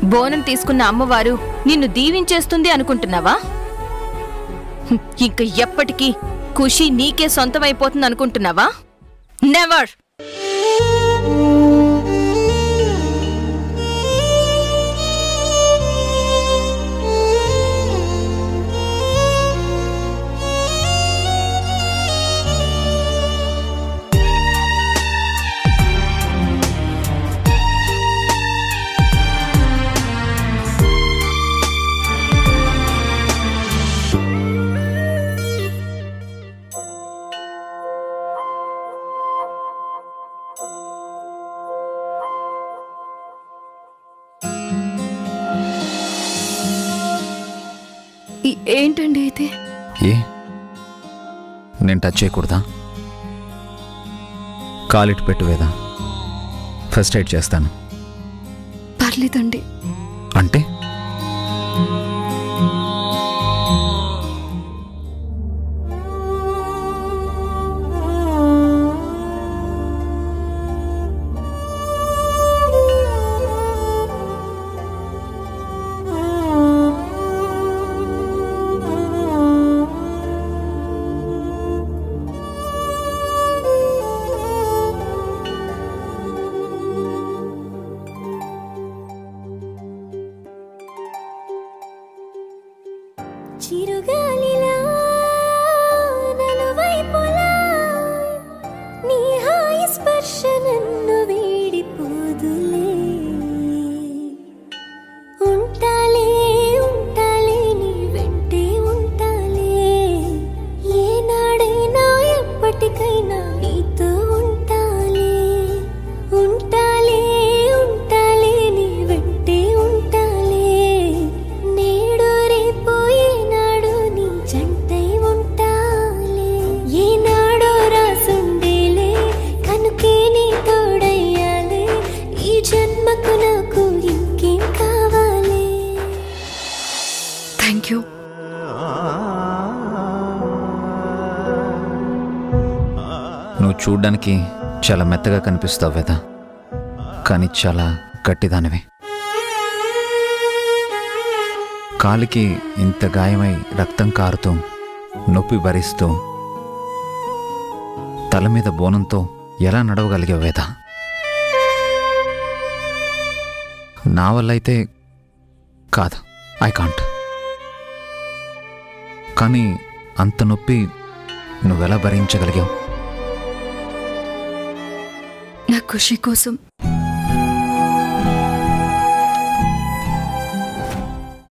బోనం తీసుకున్న అమ్మవారు నిన్ను దీవించేస్తుంది అనుకుంటున్నావా హ్మ్, ఇంక ఎప్పటికీ ఖుషి నీకే సొంతమైపోతుంది అనుకుంటున్నావా నెవర్ ఈ- ఏంటండి ఇది ఏ నేను టచ్ చేయకూడదా కాలిట్ పెట్టు వేదా ఫస్ట్ ఎయిడ్ చేస్తాను పర్లేదండి అంటే చిరుగాలిలా నలువైపులా నీ హాయి స్పర్శ నన్ను వీడిపోదులే ఉంటాలే ఉంటాలే నీ వెంటే ఉంటాలే ఏనాడైనా ఎప్పటికైనా నీతో ఉంటాలే ఉంటాలే ఉంటాలే నీ వెంటే ఉంటాలే నేడు రేపు ఏనాడు నీ జంటై ఉంటాలే ఏనాడో రాసుండేలే కనుకే నీ తోడయ్యాలే ఈ జన్మకు నాకు ఇంకేం కావాలి థ్యాంక్ యూ నువ్వు చూడ్డానికి చాలా మెత్తగా కనిపిస్తావు వేదా కానీ చాలా గట్టిదానివి కాలికి ఇంత గాయమై రక్తం కారుతూ నొప్పి భరిస్తూ తల మీద బోనంతో ఎలా నడవగలిగావు వేదా నా వల్ల అయితే కాదు ఐ కాంట్ కానీ అంత నొప్పి నువ్వెలా భరించగలిగావు నా ఖుషి కోసం